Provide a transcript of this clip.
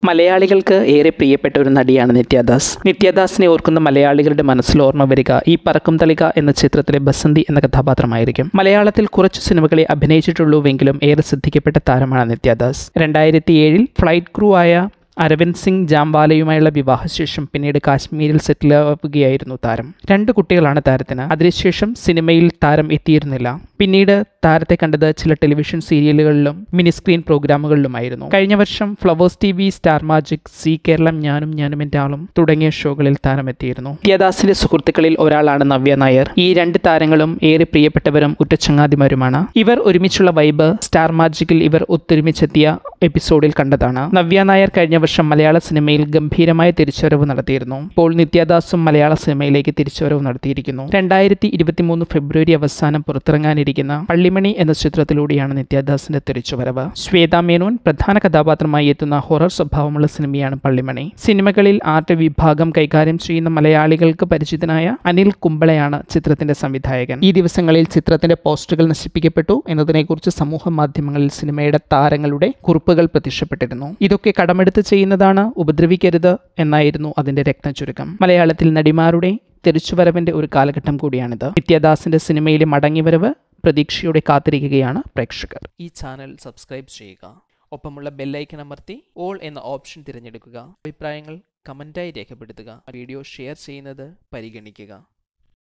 മലയാളികൾക്ക് ഏറെ പ്രിയപ്പെട്ട ഒരു നടിയാണ് നിത്യദാസ് നിത്യദാസിനെ ഓർക്കുന്ന മലയാളികളുടെ മനസ്സിൽ ഓർമ്മ വരിക ഈ പറക്കും തളിക എന്ന ചിത്രത്തിലെ ബസന്തി എന്ന കഥാപാത്രമായിരിക്കും മലയാളത്തിൽ കുറച്ചു സിനിമകളെ അഭിനയിച്ചിട്ടുള്ളൂവെങ്കിലും ഏറെ ശ്രദ്ധിക്കപ്പെട്ട താരമാണ് നിത്യദാസ് രണ്ടായിരത്തി ഏഴിൽ ഫ്ലൈറ്റ് ക്രൂ ആയ അരവിന്ദ് സിംഗ് ജാംവാലയുമായുള്ള വിവാഹശേഷം പിന്നീട് കാശ്മീരിൽ സെറ്റിൽ ആവുകയായിരുന്നു താരം രണ്ട് കുട്ടികളാണ് താരത്തിന് അതിനുശേഷം സിനിമയിൽ താരം എത്തിയിരുന്നില്ല പിന്നീട് താരത്തെ കണ്ടത് ചില ടെലിവിഷൻ സീരിയലുകളിലും മിനി സ്ക്രീൻ പ്രോഗ്രാമുകളിലുമായിരുന്നു കഴിഞ്ഞ വർഷം Flowers T V Star Magic Zee Keralam ഞാനും ഞാനും എൻ്റെ ആളും തുടങ്ങിയ ഷോകളിൽ താരം എത്തിയിരുന്നു വിദ്യാദാസിന്റെ സുഹൃത്തുക്കളിൽ ഒരാളാണ് നവ്യ നായർ ഈ രണ്ട് താരങ്ങളും ഏറെ പ്രിയപ്പെട്ടവരും ഉറ്റച്ചങ്ങാതിമാരുമാണ് ഇവർ ഒരുമിച്ചുള്ള വൈബ് സ്റ്റാർ മാജിക്കിൽ ഇവർ ഒത്തൊരുമിച്ചെത്തിയ എപ്പിസോഡിൽ കണ്ടതാണ് നവ്യ നായർ കഴിഞ്ഞ വർഷം മലയാള സിനിമയിൽ ഗംഭീരമായ തിരിച്ചുവരവ് നടത്തിയിരുന്നു ഇപ്പോൾ നിത്യദാസും മലയാള സിനിമയിലേക്ക് തിരിച്ചുവരവ് നടത്തിയിരിക്കുന്നു രണ്ടായിരത്തി ഇരുപത്തിമൂന്ന് ഫെബ്രുവരി അവസാനം പുറത്തിറങ്ങാനിരിക്കുന്ന പള്ളിമണി എന്ന ചിത്രത്തിലൂടെയാണ് നിത്യദാസിന്റെ തിരിച്ചുവരവ് ശ്വേത മേനോൻ പ്രധാന കഥാപാത്രമായി എത്തുന്ന ഹൊറർ സ്വഭാവമുള്ള സിനിമയാണ് പള്ളിമണി സിനിമകളിൽ ആർട്ട് വിഭാഗം കൈകാര്യം ചെയ്യുന്ന മലയാളികൾക്ക് പരിചിതനായ അനിൽ കുമ്പളയാണ് ചിത്രത്തിന്റെ സംവിധായകൻ ഈ ദിവസങ്ങളിൽ ചിത്രത്തിന്റെ പോസ്റ്ററുകൾ നശിപ്പിക്കപ്പെട്ടു എന്നതിനെക്കുറിച്ച് സമൂഹ മാധ്യമങ്ങളിൽ സിനിമയുടെ താരങ്ങളുടെ കുറിപ്പുകൾ പ്രത്യക്ഷപ്പെട്ടിരുന്നു ഇതൊക്കെ കടമെടുത്ത് ചെയ്യുന്നതാണ് ഉപദ്രവിക്കരുത് എന്നായിരുന്നു അതിന്റെ രത്നചുരുക്കം മലയാളത്തിൽ നടിമാരുടെ തിരിച്ചുവരവിന്റെ ഒരു കാലഘട്ടം കൂടിയാണിത് നിത്യദാസിന്റെ സിനിമയിലെ മടങ്ങിവരവ് പ്രതീക്ഷയോടെ കാത്തിരിക്കുകയാണ് പ്രേക്ഷകർ ഈ ചാനൽ സബ്സ്ക്രൈബ് ചെയ്യുക ഒപ്പമുള്ള ബെല്ലൈക്കൺ അമർത്തി ഓൾ എന്ന ഓപ്ഷൻ തിരഞ്ഞെടുക്കുക അഭിപ്രായങ്ങൾ കമൻറ്റായി രേഖപ്പെടുത്തുക വീഡിയോ ഷെയർ ചെയ്യുന്നത് പരിഗണിക്കുക